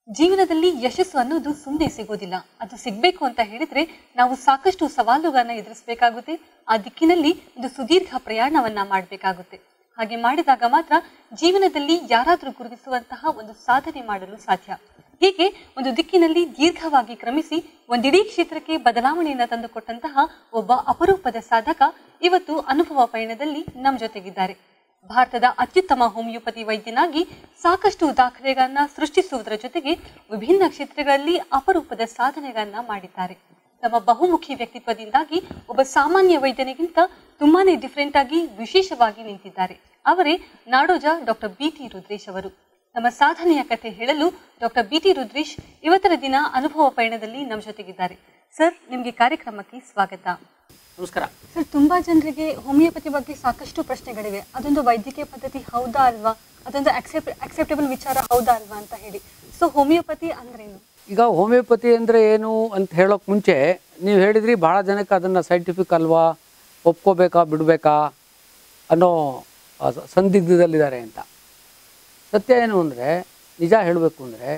ಜೀವನದಲ್ಲಿ ಯಶಸ್ಸು ಅನ್ನೋದು ಸುಮ್ಮನೆ ಸಿಗೋದಿಲ್ಲ ಅದು ಸಿಗ್ಬೇಕು ಅಂತ ಹೇಳಿದ್ರೆ ನಾವು ಸಾಕಷ್ಟು ಸವಾಲುಗಳನ್ನ ಎದುರಿಸಬೇಕಾಗುತ್ತೆ ಆ ದಿಕ್ಕಿನಲ್ಲಿ ಒಂದು ಸುದೀರ್ಘ ಪ್ರಯಾಣವನ್ನ ಮಾಡಬೇಕಾಗುತ್ತೆ ಹಾಗೆ ಮಾಡಿದಾಗ ಮಾತ್ರ ಜೀವನದಲ್ಲಿ ಯಾರಾದರೂ ಗುರುತಿಸುವಂತಹ ಒಂದು ಸಾಧನೆ ಮಾಡಲು ಸಾಧ್ಯ ಹೀಗೆ ಒಂದು ದಿಕ್ಕಿನಲ್ಲಿ ದೀರ್ಘವಾಗಿ ಕ್ರಮಿಸಿ ಒಂದಿಡೀ ಕ್ಷೇತ್ರಕ್ಕೆ ಬದಲಾವಣೆಯನ್ನ ತಂದುಕೊಟ್ಟಂತಹ ಒಬ್ಬ ಅಪರೂಪದ ಸಾಧಕ ಇವತ್ತು ಅನುಭವ ಪಯಣದಲ್ಲಿ ನಮ್ಮ ಜೊತೆಗಿದ್ದಾರೆ ಭಾರತದ ಅತ್ಯುತ್ತಮ ಹೋಮಿಯೋಪತಿ ವೈದ್ಯನಾಗಿ ಸಾಕಷ್ಟು ದಾಖಲೆಗಳನ್ನ ಸೃಷ್ಟಿಸುವುದರ ಜೊತೆಗೆ ವಿಭಿನ್ನ ಕ್ಷೇತ್ರಗಳಲ್ಲಿ ಅಪರೂಪದ ಸಾಧನೆಗಳನ್ನ ಮಾಡಿದ್ದಾರೆ ತಮ್ಮ ಬಹುಮುಖಿ ವ್ಯಕ್ತಿತ್ವದಿಂದಾಗಿ ಒಬ್ಬ ಸಾಮಾನ್ಯ ವೈದ್ಯನಿಗಿಂತ ತುಂಬಾನೇ ಡಿಫರೆಂಟ್ ಆಗಿ ವಿಶೇಷವಾಗಿ ನಿಂತಿದ್ದಾರೆ ಅವರೇ ನಾಡೋಜ ಡಾಕ್ಟರ್ ಬಿ ಟಿ ರುದ್ರೇಶ್ ಅವರು ತಮ್ಮ ಸಾಧನೆಯ ಕಥೆ ಹೇಳಲು ಡಾಕ್ಟರ್ ಬಿ ಟಿ ರುದ್ರೇಶ್ ಇವತ್ತರ ದಿನ ಅನುಭವ ಪಯಣದಲ್ಲಿ ನಮ್ಮ ಜೊತೆಗಿದ್ದಾರೆ ಸರ್ ನಿಮಗೆ ಕಾರ್ಯಕ್ರಮಕ್ಕೆ ಸ್ವಾಗತ ನಮಸ್ಕಾರ ಸರ್ ತುಂಬಾ ಜನರಿಗೆ ಹೋಮಿಯೋಪತಿ ಬಗ್ಗೆ ಸಾಕಷ್ಟು ಪ್ರಶ್ನೆಗಳಿವೆ ಅದೊಂದು ವೈದ್ಯಕೀಯ ಪದ್ಧತಿ ಹೌದಾ ಅಲ್ವಾ ಅದೊಂದು ಅಕ್ಸೆಪ್ಟ್ ಅಕ್ಸೆಪ್ಟೇಬಲ್ ವಿಚಾರ ಹೌದಾ ಅಲ್ವಾ ಅಂತ ಹೇಳಿ ಸೊ ಹೋಮಿಯೋಪತಿ ಅಂದ್ರೇನು ಈಗ ಹೋಮಿಯೋಪತಿ ಅಂದರೆ ಏನು ಅಂತ ಹೇಳೋಕೆ ಮುಂಚೆ ನೀವು ಹೇಳಿದ್ರಿ ಭಾಳ ಜನಕ್ಕೆ ಅದನ್ನು ಸೈಂಟಿಫಿಕ್ ಅಲ್ವಾ ಒಪ್ಕೋಬೇಕಾ ಬಿಡಬೇಕಾ ಅನ್ನೋ ಆ ಸ- ಸಂದಿಗ್ಧದಲ್ಲಿದ್ದಾರೆ ಅಂತ ಸತ್ಯ ಏನು ಅಂದರೆ ನಿಜ ಹೇಳಬೇಕು ಅಂದರೆ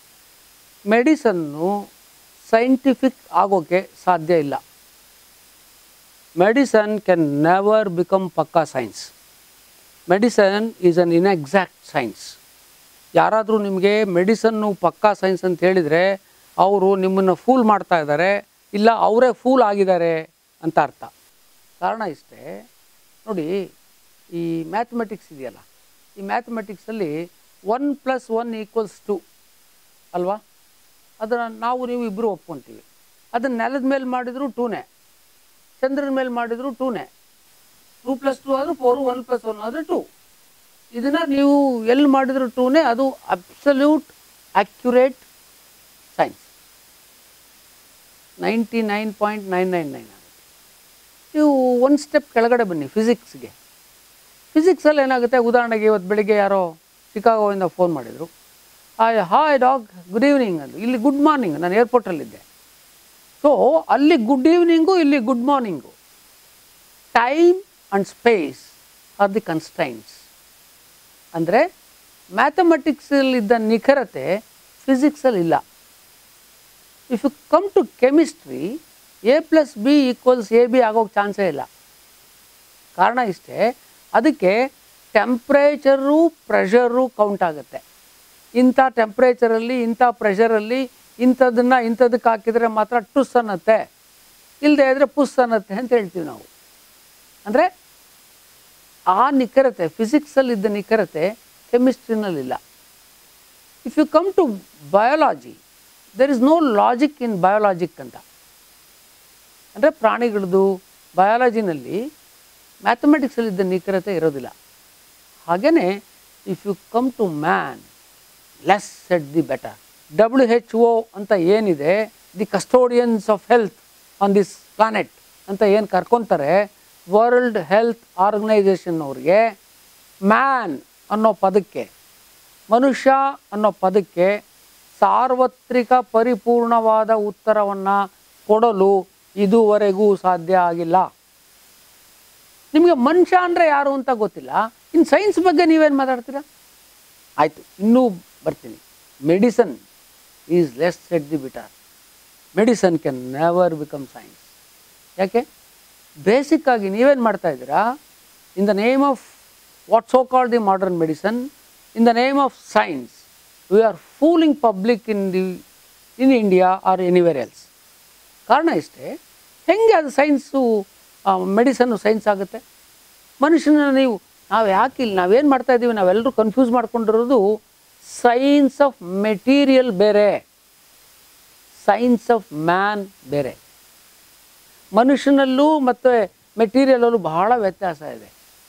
ಮೆಡಿಸನ್ನು ಸೈಂಟಿಫಿಕ್ ಆಗೋಕ್ಕೆ ಸಾಧ್ಯ ಇಲ್ಲ ಮೆಡಿಸನ್ ಕ್ಯಾನ್ ನೆವರ್ ಬಿಕಮ್ ಪಕ್ಕಾ science medicine is an inexact science ಯಾರಾದರೂ ನಿಮಗೆ ಮೆಡಿಸನ್ನು ಪಕ್ಕಾ ಸೈನ್ಸ್ ಅಂತ ಹೇಳಿದರೆ ಅವರು ನಿಮ್ಮನ್ನು ಫೂಲ್ ಮಾಡ್ತಾ ಇದ್ದಾರೆ ಇಲ್ಲ ಅವರೇ ಫೂಲ್ ಆಗಿದ್ದಾರೆ ಅಂತ ಅರ್ಥ ಕಾರಣ ಇಷ್ಟೇ ನೋಡಿ ಈ ಮ್ಯಾಥಮೆಟಿಕ್ಸ್ ಇದೆಯಲ್ಲ ಈ ಮ್ಯಾಥಮೆಟಿಕ್ಸಲ್ಲಿ one plus one equals two ಅಲ್ವಾ ಅದನ್ನು ನಾವು ನೀವು ಇಬ್ಬರು ಒಪ್ಕೊತೀವಿ ಅದನ್ನು ನೆಲದ ಮೇಲೆ ಮಾಡಿದರೂ ಟೂನೇ ಚಂದ್ರನ ಮೇಲೆ ಮಾಡಿದರೂ ಟೂನೇ ಟೂ ಪ್ಲಸ್ ಟೂ ಆದರೂ ಫೋರು ಒನ್ ಪ್ಲಸ್ ಒನ್ ಆದರೆ ಟೂ ಇದನ್ನ ನೀವು ಎಲ್ಲಿ ಮಾಡಿದ್ರು ಟೂನೇ ಅದು absolute accurate science ninety nine point nine nine nine ಆಗುತ್ತೆ ನೀವು ಒಂದು ಸ್ಟೆಪ್ ಕೆಳಗಡೆ ಬನ್ನಿ ಫಿಸಿಕ್ಸ್ಗೆ ಫಿಸಿಕ್ಸಲ್ಲಿ ಏನಾಗುತ್ತೆ ಉದಾಹರಣೆಗೆ ಇವತ್ತು ಬೆಳಿಗ್ಗೆ ಯಾರೋ ಚಿಕಾಗೋಯಿಂದ ಫೋನ್ ಮಾಡಿದರು hi hi doc good evening ಅಂದು ಇಲ್ಲಿ ಗುಡ್ ಮಾರ್ನಿಂಗ್ ನಾನು ಏರ್ಪೋರ್ಟಲ್ಲಿದ್ದೆ ಸೊ ಅಲ್ಲಿ ಗುಡ್ ಈವ್ನಿಂಗು ಇಲ್ಲಿ good morning time and space are the constants ಅಂದರೆ ಮ್ಯಾಥಮೆಟಿಕ್ಸಲ್ಲಿದ್ದ ನಿಖರತೆ ಫಿಸಿಕ್ಸಲ್ಲಿ ಇಲ್ಲ if you come to chemistry A plus B equals A B ಆಗೋಕ್ಕೆ ಚಾನ್ಸೇ ಇಲ್ಲ ಕಾರಣ ಇಷ್ಟೇ ಅದಕ್ಕೆ ಟೆಂಪ್ರೇಚರು ಪ್ರೆಷರು ಕೌಂಟ್ ಆಗುತ್ತೆ ಇಂಥ ಟೆಂಪ್ರೇಚರಲ್ಲಿ ಇಂಥ ಪ್ರೆಷರಲ್ಲಿ ಇಂಥದ್ದನ್ನು ಇಂಥದಕ್ಕೆ ಹಾಕಿದರೆ ಮಾತ್ರ ಟುಸ್ ಅನ್ನತ್ತೆ ಇಲ್ಲದೆ ಇದ್ದರೆ ಪುಸ್ ಅನ್ನತ್ತೆ ಅಂತ ಹೇಳ್ತೀವಿ ನಾವು ಅಂದರೆ ಆ ನಿಖರತೆ ಫಿಸಿಕ್ಸಲ್ಲಿದ್ದ ನಿಖರತೆ ಕೆಮಿಸ್ಟ್ರಿನಲ್ಲಿಲ್ಲ if you come to biology there is no logic in biologic ಅಂತ ಅಂದರೆ ಪ್ರಾಣಿಗಳದ್ದು ಬಯಾಲಜಿನಲ್ಲಿ ಮ್ಯಾಥಮೆಟಿಕ್ಸಲ್ಲಿದ್ದ ನಿಖರತೆ ಇರೋದಿಲ್ಲ ಹಾಗೆಯೇ if you come to man less said the better W H O ಅಂತ ಏನಿದೆ the custodians of health on this planet ಅಂತ ಏನು ಕರ್ಕೊತಾರೆ ವರ್ಲ್ಡ್ ಹೆಲ್ತ್ ಆರ್ಗನೈಸೇಷನ್ ಅವ್ರಿಗೆ ಮ್ಯಾನ್ ಅನ್ನೋ ಪದಕ್ಕೆ ಮನುಷ್ಯ ಅನ್ನೋ ಪದಕ್ಕೆ ಸಾರ್ವತ್ರಿಕ ಪರಿಪೂರ್ಣವಾದ ಉತ್ತರವನ್ನು ಕೊಡಲು ಇದುವರೆಗೂ ಸಾಧ್ಯ ಆಗಿಲ್ಲ ನಿಮಗೆ ಮನುಷ್ಯ ಅಂದರೆ ಯಾರು ಅಂತ ಗೊತ್ತಿಲ್ಲ ಇನ್ನು ಸೈನ್ಸ್ ಬಗ್ಗೆ ನೀವೇನು ಮಾತಾಡ್ತೀರಾ ಆಯಿತು ಇನ್ನೂ ಬರ್ತೀನಿ medicine is less said the better medicine can never become science ಯಾಕೆ ಬೇಸಿಕ್ ಆಗಿ ನೀವೇನು ಮಾಡ್ತಾ ಇದ್ದೀರಾ in the name of what so called the modern medicine in the name of science we are fooling public in the in India or anywhere else ಕಾರಣ ಇಷ್ಟೇ ಹೆಂಗೆ ಅದು science ಮೆಡಿಸನ್ನು science ಆಗುತ್ತೆ ಮನುಷ್ಯನ ನೀವು ನಾವು ಯಾಕೆ ಇಲ್ಲಿ ನಾವೇನು ಮಾಡ್ತಾ ಇದ್ದೀವಿ ನಾವೆಲ್ಲರೂ ಕನ್ಫ್ಯೂಸ್ ಮಾಡ್ಕೊಂಡಿರೋದು ಸೈನ್ಸ್ ಆಫ್ ಮೆಟೀರಿಯಲ್ ಬೇರೆ ಸೈನ್ಸ್ ಆಫ್ ಮ್ಯಾನ್ ಬೇರೆ ಮನುಷ್ಯನಲ್ಲೂ ಮತ್ತು ಮೆಟೀರಿಯಲಲ್ಲೂ ಬಹಳ ವ್ಯತ್ಯಾಸ ಇದೆ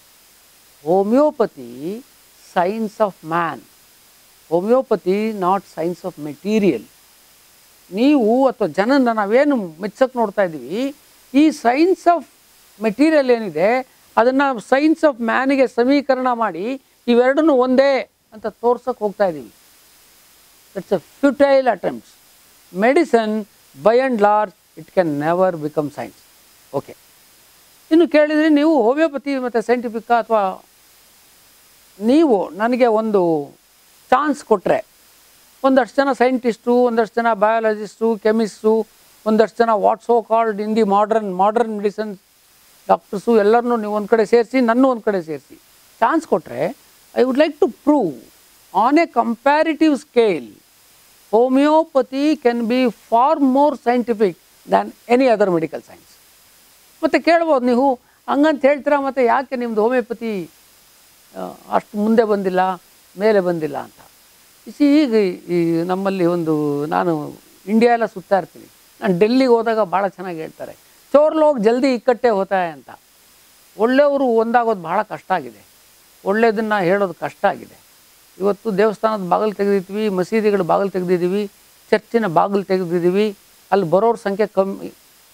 homeopathy science of man homeopathy not science of material ನೀವು ಅಥವಾ ಜನನ ನಾವೇನು ಮೆಚ್ಚಕ್ಕೆ ನೋಡ್ತಾ ಇದ್ದೀವಿ ಈ ಸೈನ್ಸ್ ಆಫ್ ಮೆಟೀರಿಯಲ್ ಏನಿದೆ ಅದನ್ನು ಸೈನ್ಸ್ ಆಫ್ ಮ್ಯಾನಿಗೆ ಸಮೀಕರಣ ಮಾಡಿ ಇವೆರಡನ್ನೂ ಒಂದೇ ಅಂತ ತೋರ್ಸಕ್ಕೆ ಹೋಗ್ತಾ ಇದ್ದೀವಿ that's a futile attempts medicine by and large it can never become science okay ಇನ್ನು ಕೇಳಿದರೆ ನೀವು ಹೋಮಿಯೋಪತಿ ಮತ್ತು ಸೈಂಟಿಫಿಕ್ ಅಥವಾ ನೀವು ನನಗೆ ಒಂದು ಚಾನ್ಸ್ ಕೊಟ್ಟರೆ ಒಂದಷ್ಟು ಜನ ಸೈಂಟಿಸ್ಟು ಒಂದಷ್ಟು ಜನ ಬಯಾಲಜಿಸ್ಟು ಕೆಮಿಸ್ಟು ಒಂದಷ್ಟು ಜನ what so called in the modern modern medicine doctors ಎಲ್ಲರನ್ನೂ ನೀವು ಒಂದು ಕಡೆ ಸೇರಿಸಿ ನನ್ನ ಒಂದು ಕಡೆ ಸೇರಿಸಿ ಚಾನ್ಸ್ ಕೊಟ್ಟರೆ I would like to prove on a comparative scale homeopathy can be far more scientific than any other medical science ಮತ್ತು ಕೇಳ್ಬೋದು ನೀವು ಹಂಗಂತ ಹೇಳ್ತೀರಾ ಮತ್ತು ಯಾಕೆ ನಿಮ್ಮದು ಹೋಮಿಯೋಪತಿ ಆ, ಅಷ್ಟು ಮುಂದೆ ಬಂದಿಲ್ಲ ಮೇಲೆ ಬಂದಿಲ್ಲ ಅಂತ ಸಿ ಈಗ ಈ ನಮ್ಮಲ್ಲಿ ಒಂದು ನಾನು ಇಂಡಿಯಾ ಎಲ್ಲ ಸುತ್ತಾ ಇರ್ತೀನಿ ನಾನು ಡೆಲ್ಲಿಗೆ ಹೋದಾಗ ಭಾಳ ಚೆನ್ನಾಗಿ ಹೇಳ್ತಾರೆ ಚೋರ್ ಲೋಗ್ ಜಲ್ದಿ ಇಕ್ಕಟ್ಟೆ ಹೋತಾಯ ಅಂತ ಒಳ್ಳೆಯವರು ಒಂದಾಗೋದು ಭಾಳ ಕಷ್ಟ ಆಗಿದೆ ಒಳ್ಳೆಯದನ್ನು ಹೇಳೋದು ಕಷ್ಟ ಆಗಿದೆ ಇವತ್ತು ದೇವಸ್ಥಾನದ ಬಾಗಿಲು ತೆಗೆದಿದ್ವಿ ಮಸೀದಿಗಳ ಬಾಗಿಲು ತೆಗೆದಿದ್ದೀವಿ ಚರ್ಚಿನ ಬಾಗಿಲು ತೆಗೆದಿದ್ದೀವಿ ಅಲ್ಲಿ ಬರೋರ ಸಂಖ್ಯೆ ಕಮ್ಮಿ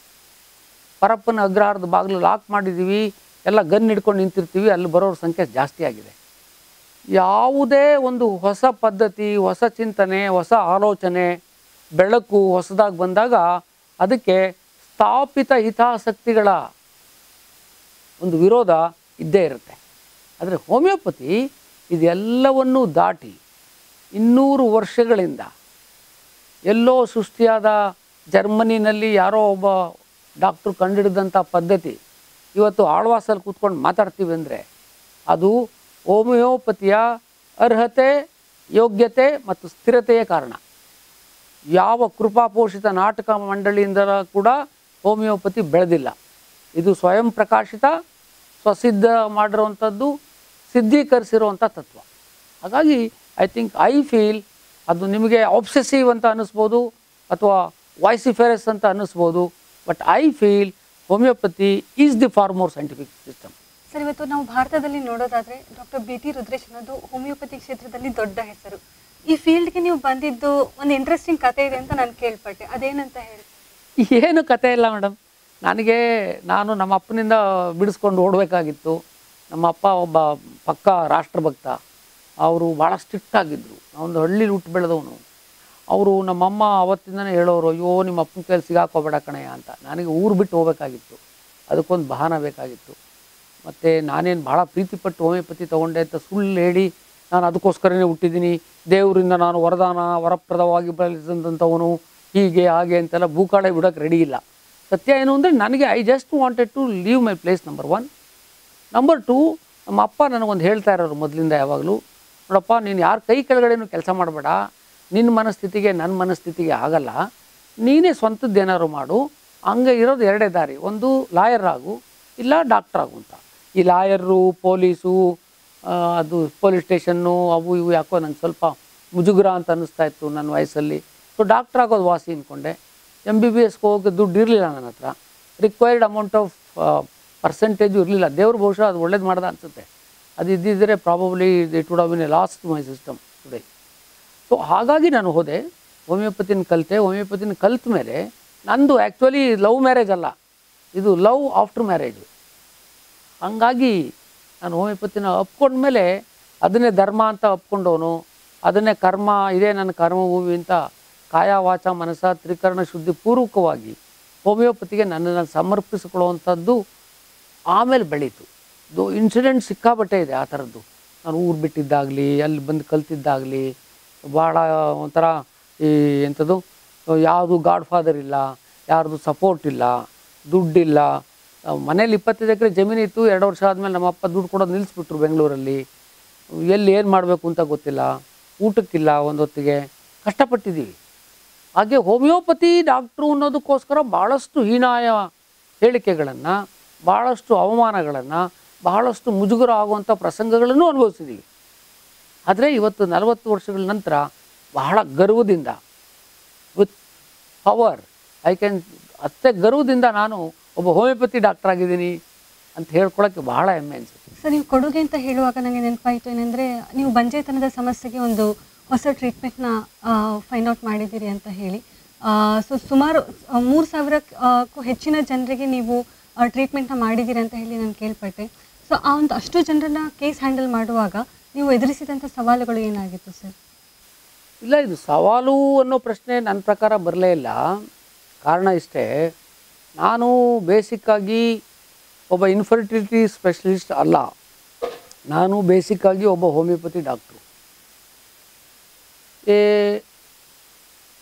ಪರಪ್ಪನ ಅಗ್ರಹಾರದ ಬಾಗಿಲು ಲಾಕ್ ಮಾಡಿದ್ದೀವಿ ಎಲ್ಲ ಗನ್ ಹಿಡ್ಕೊಂಡು ನಿಂತಿರ್ತೀವಿ ಅಲ್ಲಿ ಬರೋರ ಸಂಖ್ಯೆ ಜಾಸ್ತಿ ಆಗಿದೆ ಯಾವುದೇ ಒಂದು ಹೊಸ ಪದ್ಧತಿ ಹೊಸ ಚಿಂತನೆ ಹೊಸ ಆಲೋಚನೆ ಬೆಳಕು ಹೊಸದಾಗಿ ಬಂದಾಗ ಅದಕ್ಕೆ ಸ್ಥಾಪಿತ ಹಿತಾಸಕ್ತಿಗಳ ಒಂದು ವಿರೋಧ ಇದ್ದೇ ಇರುತ್ತೆ ಆದರೆ ಹೋಮಿಯೋಪತಿ ಇದೆಲ್ಲವನ್ನೂ ದಾಟಿ ಇನ್ನೂರು ವರ್ಷಗಳಿಂದ ಎಲ್ಲೋ ಸೃಷ್ಟಿಯಾದ ಜರ್ಮನಿನಲ್ಲಿ ಯಾರೋ ಒಬ್ಬ ಡಾಕ್ಟ್ರು ಕಂಡುಹಿಡಿದಂಥ ಪದ್ಧತಿ ಇವತ್ತು ಆಳ್ವಾಸಲ್ಲಿ ಕೂತ್ಕೊಂಡು ಮಾತಾಡ್ತೀವಿ ಅಂದರೆ ಅದು ಹೋಮಿಯೋಪತಿಯ ಅರ್ಹತೆ ಯೋಗ್ಯತೆ ಮತ್ತು ಸ್ಥಿರತೆಯೇ ಕಾರಣ ಯಾವ ಕೃಪಾಪೋಷಿತ ನಾಟಕ ಮಂಡಳಿಯಿಂದ ಕೂಡ ಹೋಮಿಯೋಪತಿ ಬೆಳೆದಿಲ್ಲ ಇದು ಸ್ವಯಂ ಪ್ರಕಾಶಿತ ಸ್ವಸಿದ್ಧ ಮಾಡಿರುವಂಥದ್ದು ಸಿದ್ಧೀಕರಿಸಿರುವಂಥ ತತ್ವ ಹಾಗಾಗಿ ಐ ಥಿಂಕ್ ಐ ಫೀಲ್ ಅದು ನಿಮಗೆ ಆಬ್ಸೆಸಿವ್ ಅಂತ ಅನ್ನಿಸ್ಬೋದು ಅಥವಾ ವಾಯ್ಸಿಫೆರಸ್ ಅಂತ ಅನ್ನಿಸ್ಬೋದು but I feel homeopathy is the far more scientific system sir ಇವತ್ತು ನಾವು ಭಾರತದಲ್ಲಿ ನೋಡೋದಾದ್ರೆ ಡಾಕ್ಟರ್ ಬಿ ಟಿ ರುದ್ರೇಶ್ ಅನ್ನೋದು ಹೋಮಿಯೋಪತಿ ಕ್ಷೇತ್ರದಲ್ಲಿ ದೊಡ್ಡ ಹೆಸರು ಈ ಫೀಲ್ಡ್ಗೆ ನೀವು ಬಂದಿದ್ದು ಒಂದು ಇಂಟ್ರೆಸ್ಟಿಂಗ್ ಕತೆ ಇದೆ ಅಂತ ನಾನು ಕೇಳ್ಪಟ್ಟೆ ಅದೇನಂತ ಹೇಳಿ ಏನು ಕತೆ ಇಲ್ಲ ಮೇಡಮ್ ನನಗೆ ನಾನು ನಮ್ಮ ಅಪ್ಪನಿಂದ ಬಿಡಿಸ್ಕೊಂಡು ಓಡಬೇಕಾಗಿತ್ತು ನಮ್ಮ ಅಪ್ಪ ಒಬ್ಬ ಪಕ್ಕ ರಾಷ್ಟ್ರಭಕ್ತ ಅವರು ಭಾಳ ಸ್ಟ್ರಿಕ್ಟ್ ಆಗಿದ್ದರು ಒಂದು ಹಳ್ಳಿಲಿ ಹುಟ್ಟು ಬೆಳೆದವನು ಅವರು ನಮ್ಮಮ್ಮ ಅವತ್ತಿಂದನೇ ಹೇಳೋರು ಅಯ್ಯೋ ನಿಮ್ಮ ಅಪ್ಪನ ಕೈಲಿ ಸಿಗಾಕೋಬೇಡ ಕಣಯ್ಯ ಅಂತ ನನಗೆ ಊರು ಬಿಟ್ಟು ಹೋಗ್ಬೇಕಾಗಿತ್ತು ಅದಕ್ಕೊಂದು ಬಹಾನ ಬೇಕಾಗಿತ್ತು ಮತ್ತು ನಾನೇನು ಭಾಳ ಪ್ರೀತಿಪಟ್ಟು ಹೋಮಿಯೋಪತಿ ತೊಗೊಂಡೆ ಅಂತ ಸುಳ್ಳು ಹೇಳಿ ನಾನು ಅದಕ್ಕೋಸ್ಕರನೇ ಹುಟ್ಟಿದ್ದೀನಿ ದೇವರಿಂದ ನಾನು ವರದಾನ ವರಪ್ರದವಾಗಿ ಬೆಳೆಸಿದಂಥವನು ಹೀಗೆ ಹಾಗೆ ಅಂತೆಲ್ಲ ಭೂಕಾಳೆ ಬಿಡೋಕ್ಕೆ ರೆಡಿ ಇಲ್ಲ ಸತ್ಯ ಏನು ಅಂದರೆ ನನಗೆ I just wanted to leave my place number one number two ನಮ್ಮ ಅಪ್ಪ ನನಗೊಂದು ಹೇಳ್ತಾ ಇರೋರು ಮೊದಲಿಂದ ಯಾವಾಗಲೂ ನೋಡಪ್ಪ ನೀನು ಯಾರ ಕೈ ಕೆಳಗಡೆನೂ ಕೆಲಸ ಮಾಡಬೇಡ ನಿನ್ನ ಮನಸ್ಥಿತಿಗೆ ನನ್ನ ಮನಸ್ಥಿತಿಗೆ ಆಗಲ್ಲ ನೀನೇ ಸ್ವಂತದ್ದು ಏನಾದ್ರು ಮಾಡು ಹಂಗೆ ಇರೋದು ಎರಡೇ ದಾರಿ ಒಂದು ಲಾಯರ್ ಆಗು ಇಲ್ಲ ಡಾಕ್ಟರ್ ಆಗು ಅಂತ ಈ ಲಾಯರು ಪೊಲೀಸು ಆ, ಅದು ಪೊಲೀಸ್ ಸ್ಟೇಷನ್ನು ಅವು ಇವು ಯಾಕೋ ನಂಗೆ ಸ್ವಲ್ಪ ಮುಜುಗರ ಅಂತ ಅನ್ನಿಸ್ತಾ ಇತ್ತು ನನ್ನ ವಯಸ್ಸಲ್ಲಿ ಸೊ ಡಾಕ್ಟರ್ ಆಗೋದು ವಾಸಿ ಅಂದ್ಕೊಂಡೆ ಎಮ್ ಬಿ ಬಿ ಎಸ್ಗೆ ಹೋಗಿ ದುಡ್ಡು ಇರಲಿಲ್ಲ ನನ್ನ ಹತ್ರ ರಿಕ್ವೈರ್ಡ್ ಅಮೌಂಟ್ ಆಫ್ ಪರ್ಸೆಂಟೇಜು ಇರಲಿಲ್ಲ ದೇವ್ರು ಬಹುಶಃ ಅದು ಒಳ್ಳೇದು ಮಾಡ್ದ ಅನಿಸುತ್ತೆ ಅದು ಇದ್ದಿದ್ದರೆ probably it would have been a lost my system today so ಹಾಗಾಗಿ ನಾನು ಹೋದೆ ಹೋಮಿಯೋಪತಿನ ಕಲಿತೆ ಹೋಮಿಯೋಪತಿನ ಕಲ್ತ ಮೇಲೆ ನಂದು ಆ್ಯಕ್ಚುಲಿ ಲವ್ ಮ್ಯಾರೇಜ್ ಅಲ್ಲ ಇದು ಲವ್ ಆಫ್ಟರ್ ಮ್ಯಾರೇಜು ಹಂಗಾಗಿ ನಾನು ಹೋಮಿಯೋಪತಿನ ಒಪ್ಕೊಂಡ್ಮೇಲೆ ಅದನ್ನೇ ಧರ್ಮ ಅಂತ ಒಪ್ಕೊಂಡವನು ಅದನ್ನೇ ಕರ್ಮ ಇದೇ ನನ್ನ ಕರ್ಮಭೂಮಿ ಅಂತ ಕಾಯ ವಾಚ ಮನಸ ತ್ರಿಕರಣ ಶುದ್ಧಿ ಪೂರ್ವಕವಾಗಿ ಹೋಮಿಯೋಪತಿಗೆ ನನ್ನನ್ನು ಸಮರ್ಪಿಸಿಕೊಳ್ಳುವಂಥದ್ದು ಆಮೇಲೆ ಬೆಳೀತು ಇದು ಇನ್ಸಿಡೆಂಟ್ ಸಿಕ್ಕಾಬಟ್ಟೆ ಇದೆ ಆ ಥರದ್ದು ನಾನು ಊರು ಬಿಟ್ಟಿದ್ದಾಗಲಿ ಅಲ್ಲಿ ಬಂದು ಕಲ್ತಿದ್ದಾಗಲಿ ಭಾಳ ಒಂಥರ ಈ ಎಂಥದ್ದು ಯಾವುದು ಗಾಡ್ ಫಾದರ್ ಇಲ್ಲ ಯಾರ್ದು ಸಪೋರ್ಟ್ ಇಲ್ಲ ದುಡ್ಡಿಲ್ಲ ಮನೇಲಿ ಇಪ್ಪತ್ತೈದು ಎಕರೆ ಜಮೀನಿತ್ತು ಎರಡು ವರ್ಷ ಆದಮೇಲೆ ನಮ್ಮ ಅಪ್ಪ ದುಡ್ಡು ಕೊಡೋದು ನಿಲ್ಲಿಸ್ಬಿಟ್ರು ಬೆಂಗಳೂರಲ್ಲಿ ಎಲ್ಲಿ ಏನು ಮಾಡಬೇಕು ಅಂತ ಗೊತ್ತಿಲ್ಲ ಊಟಕ್ಕಿಲ್ಲ ಒಂದು ಹೊತ್ತಿಗೆ ಕಷ್ಟಪಟ್ಟಿದ್ದೀವಿ ಹಾಗೆ ಹೋಮಿಯೋಪತಿ ಡಾಕ್ಟ್ರು ಅನ್ನೋದಕ್ಕೋಸ್ಕರ ಭಾಳಷ್ಟು ಹೀನಾಯ ಹೇಳಿಕೆಗಳನ್ನು ಭಾಳಷ್ಟು ಅವಮಾನಗಳನ್ನು ಬಹಳಷ್ಟು ಮುಜುಗರ ಆಗುವಂಥ ಪ್ರಸಂಗಗಳನ್ನು ಅನುಭವಿಸಿದ್ದೀವಿ ಆದರೆ ಇವತ್ತು ನಲವತ್ತು ವರ್ಷಗಳ ನಂತರ ಬಹಳ ಗರ್ವದಿಂದ ವಿತ್ ಪವರ್ ಐ ಕ್ಯಾನ್ ಅಷ್ಟೇ ಗರ್ವದಿಂದ ನಾನು ಒಬ್ಬ ಹೋಮಿಯೋಪತಿ ಡಾಕ್ಟರ್ ಆಗಿದ್ದೀನಿ ಅಂತ ಹೇಳ್ಕೊಳ್ಳೋಕ್ಕೆ ಬಹಳ ಹೆಮ್ಮೆ ಅನಿಸುತ್ತೆ ಸರ್ ನೀವು ಕೊಡುಗೆ ಅಂತ ಹೇಳುವಾಗ ನನಗೆ ನೆನಪಾಯಿತು ಏನಂದರೆ ನೀವು ಬಂಜೆತನದ ಸಮಸ್ಯೆಗೆ ಒಂದು ಹೊಸ ಟ್ರೀಟ್ಮೆಂಟ್ನ ಫೈಂಡ್ ಔಟ್ ಮಾಡಿದ್ದೀರಿ ಅಂತ ಹೇಳಿ ಸೊ ಸುಮಾರು ಮೂರು ಸಾವಿರಕ್ಕೂ ಹೆಚ್ಚಿನ ಜನರಿಗೆ ನೀವು ಟ್ರೀಟ್ಮೆಂಟ್ನ ಮಾಡಿದ್ದೀರಿ ಅಂತ ಹೇಳಿ ನಾನು ಕೇಳ್ಪಟ್ಟೆ ಸೊ ಆ ಒಂದು ಅಷ್ಟು ಜನರನ್ನ ಕೇಸ್ ಹ್ಯಾಂಡಲ್ ಮಾಡುವಾಗ ನೀವು ಎದುರಿಸಿದಂಥ ಸವಾಲುಗಳು ಏನಾಗಿತ್ತು ಸರ್ ಇಲ್ಲ ಇದು ಸವಾಲು ಅನ್ನೋ ಪ್ರಶ್ನೆ ನನ್ನ ಪ್ರಕಾರ ಬರಲೇ ಇಲ್ಲ ಕಾರಣ ಇಷ್ಟೇ ನಾನು ಬೇಸಿಕ್ಕಾಗಿ ಒಬ್ಬ ಇನ್ಫರ್ಟಿಲಿಟಿ ಸ್ಪೆಷಲಿಸ್ಟ್ ಅಲ್ಲ ನಾನು ಬೇಸಿಕ್ಕಾಗಿ ಒಬ್ಬ homeopathy doctor a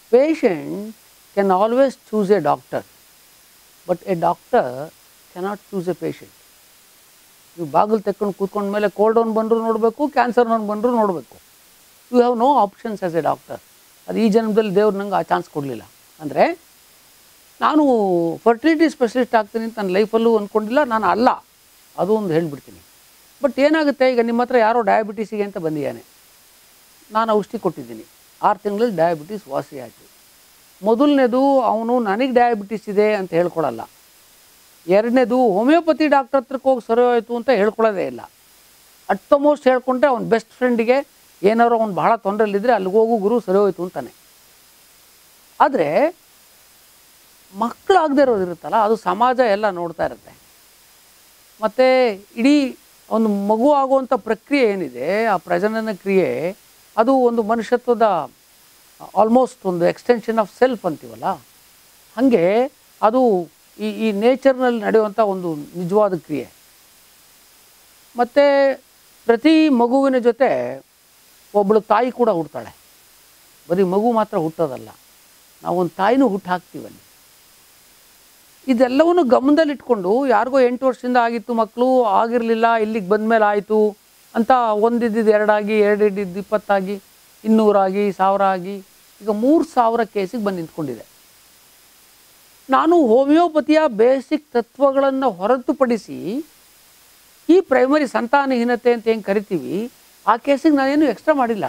patient can always choose a doctor, but a doctor cannot choose a patient. ನೀವು ಬಾಗಿಲು ತೆಕ್ಕೊಂಡು ಕೂತ್ಕೊಂಡ ಮೇಲೆ ಕೋಲ್ಡ್ ಅವ್ನು ಬಂದರೂ ನೋಡಬೇಕು ಕ್ಯಾನ್ಸರ್ನವ್ನು ಬಂದರೂ ನೋಡಬೇಕು you have no options as a doctor ಅದು ಈ ಜನ್ಮದಲ್ಲಿ ದೇವ್ರು ನಂಗೆ ಆ ಚಾನ್ಸ್ ಕೊಡಲಿಲ್ಲ ಅಂದರೆ ನಾನು ಫರ್ಟಿಲಿಟಿ ಸ್ಪೆಷಲಿಸ್ಟ್ ಆಗ್ತೀನಿ ಅಂತ ನನ್ನ ಲೈಫಲ್ಲೂ ಅಂದ್ಕೊಂಡಿಲ್ಲ ನಾನು ಅಲ್ಲ ಅದು ಒಂದು ಹೇಳ್ಬಿಡ್ತೀನಿ ಬಟ್ ಏನಾಗುತ್ತೆ ಈಗ ನಿಮ್ಮ ಹತ್ರ ಯಾರೋ ಡಯಾಬಿಟೀಸಿಗೆ ಅಂತ ಬಂದಿದ್ದಾನೆ ನಾನು ಔಷಧಿ ಕೊಟ್ಟಿದ್ದೀನಿ ಆರು ತಿಂಗಳಲ್ಲಿ ಡಯಾಬಿಟೀಸ್ ವಾಸಿ ಆಯಿತು ಮೊದಲನೇದು ಅವನು ನನಗೆ ಡಯಾಬಿಟಿಸ್ ಇದೆ ಅಂತ ಹೇಳ್ಕೊಳ್ಳಲ್ಲ ಎರಡನೇದು ಹೋಮಿಯೋಪತಿ ಡಾಕ್ಟರ್ ಹತ್ರಕ್ಕೆ ಹೋಗಿ ಸರಿ ಹೋಯಿತು ಅಂತ ಹೇಳ್ಕೊಳ್ಳೋದೇ ಇಲ್ಲ ಅಟ್ ದ ಮೋಸ್ಟ್ ಹೇಳ್ಕೊಂಡ್ರೆ ಅವ್ನ ಬೆಸ್ಟ್ ಫ್ರೆಂಡಿಗೆ ಏನಾದ್ರು ಅವ್ನು ಭಾಳ ತೊಂದರೆಯಲ್ಲಿದ್ದರೆ ಅಲ್ಲಿಗೆ ಹೋಗು ಗುರು ಸರಿ ಹೋಯ್ತು ಅಂತಾನೆ ಆದರೆ ಮಕ್ಕಳಾಗದೇ ಇರೋದಿರುತ್ತಲ್ಲ ಅದು ಸಮಾಜ ಎಲ್ಲ ನೋಡ್ತಾ ಇರುತ್ತೆ ಮತ್ತು ಇಡೀ ಒಂದು ಮಗು ಆಗುವಂಥ ಪ್ರಕ್ರಿಯೆ ಏನಿದೆ ಆ ಪ್ರಜನನ ಕ್ರಿಯೆ ಅದು ಒಂದು ಮನುಷ್ಯತ್ವದ ಆಲ್ಮೋಸ್ಟ್ ಒಂದು ಎಕ್ಸ್ಟೆನ್ಷನ್ ಆಫ್ ಸೆಲ್ಫ್ ಅಂತೀವಲ್ಲ ಹಾಗೆ ಅದು ಈ ಈ ನೇಚರ್ನಲ್ಲಿ ನಡೆಯುವಂಥ ಒಂದು ನಿಜವಾದ ಕ್ರಿಯೆ ಮತ್ತು ಪ್ರತಿ ಮಗುವಿನ ಜೊತೆ ಒಬ್ಬಳು ತಾಯಿ ಕೂಡ ಹುಡ್ತಾಳೆ ಬರೀ ಮಗು ಮಾತ್ರ ಹುಟ್ಟೋದಲ್ಲ ನಾವೊಂದು ತಾಯಿನೂ ಹುಟ್ಟು ಹಾಕ್ತೀವಲ್ಲಿ ಇದೆಲ್ಲವನ್ನು ಗಮನದಲ್ಲಿಟ್ಕೊಂಡು ಯಾರಿಗೋ ಎಂಟು ವರ್ಷದಿಂದ ಆಗಿತ್ತು ಮಕ್ಕಳು ಆಗಿರಲಿಲ್ಲ ಇಲ್ಲಿಗೆ ಬಂದಮೇಲೆ ಆಯಿತು ಅಂತ ಒಂದಿದ್ದಿದ್ದು ಎರಡಾಗಿ ಎರಡಿದ್ದು ಇಪ್ಪತ್ತಾಗಿ ಇನ್ನೂರಾಗಿ ಸಾವಿರ ಆಗಿ ಈಗ ಮೂರು ಸಾವಿರ ಕೇಸಿಗೆ ಬಂದು ನಿಂತ್ಕೊಂಡಿದೆ ನಾನು ಹೋಮಿಯೋಪತಿಯ ಬೇಸಿಕ್ ತತ್ವಗಳನ್ನು ಹೊರತುಪಡಿಸಿ ಈ ಪ್ರೈಮರಿ ಸಂತಾನಹೀನತೆ ಅಂತ ಹೆಂಗೆ ಕರಿತೀವಿ ಆ ಕೇಸಿಗೆ ನಾನೇನು ಎಕ್ಸ್ಟ್ರಾ ಮಾಡಿಲ್ಲ